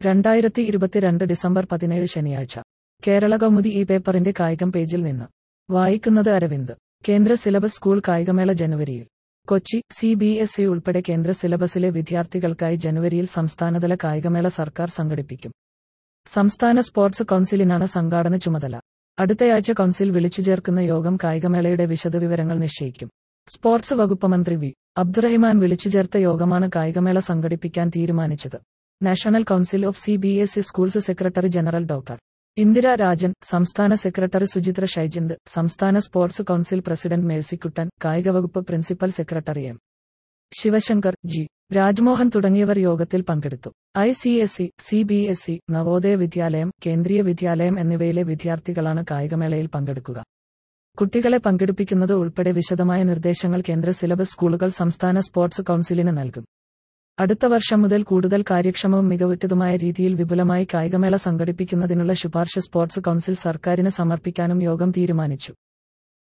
രണ്ടായിരത്തി ഇരുപത്തിരണ്ട് ഡിസംബർ പതിനേഴ് ശനിയാഴ്ച കേരള കൗമുദി ഈ പേപ്പറിന്റെ കായികം പേജിൽ നിന്ന് വായിക്കുന്നത് അരവിന്ദ് കേന്ദ്ര സിലബസ് സ്കൂൾ കായികമേള ജനുവരിയിൽ Kochi C B S E ഉൾപ്പെടെ കേന്ദ്ര സിലബസിലെ വിദ്യാർത്ഥികൾക്കായി ജനുവരിയിൽ സംസ്ഥാനതല കായികമേള സർക്കാർ സംഘടിപ്പിക്കും സംസ്ഥാന സ്പോർട്സ് കൗൺസിലിനാണ് സംഘാടന ചുമതല അടുത്തയാഴ്ച കൗൺസിൽ വിളിച്ചു ചേർക്കുന്ന യോഗം കായികമേളയുടെ വിശദവിവരങ്ങൾ നിശ്ചയിക്കും സ്പോർട്സ് വകുപ്പ് മന്ത്രി വി അബ്ദുറഹിമാൻ വിളിച്ചു ചേർത്ത യോഗമാണ് കായികമേള സംഘടിപ്പിക്കാൻ തീരുമാനിച്ചത് national council of C B S E schools secretary general doctor Indira Rajan സംസ്ഥാന സെക്രട്ടറി സുചിത്ര ഷൈജിന്ദ് സംസ്ഥാന സ്പോർട്സ് കൗൺസിൽ പ്രസിഡന്റ് മേഴ്സിക്കുട്ടൻ കായികവകുപ്പ് principal secretary M Sivasankar G Rajmohan തുടങ്ങിയവർ യോഗത്തിൽ പങ്കെടുത്തു I C S E C B S E Navodaya Vidyalaya Kendriya വിദ്യാലയം എന്നിവയിലെ വിദ്യാർത്ഥികളാണ് കായികമേളയിൽ പങ്കെടുക്കുക കുട്ടികളെ പങ്കെടുപ്പിക്കുന്നത് ഉൾപ്പെടെ വിശദമായ നിർദ്ദേശങ്ങൾ കേന്ദ്ര സിലബസ് സ്കൂളുകൾ സംസ്ഥാന സ്പോർട്സ് കൗൺസിലിന് നൽകും അടുത്ത വർഷം മുതൽ കൂടുതൽ കാര്യക്ഷമവും മികവുറ്റതുമായ രീതിയിൽ വിപുലമായി കായികമേള സംഘടിപ്പിക്കുന്നതിനുള്ള ശുപാർശ സ്പോർട്സ് കൗൺസിൽ സർക്കാരിന് സമർപ്പിക്കാനും യോഗം തീരുമാനിച്ചു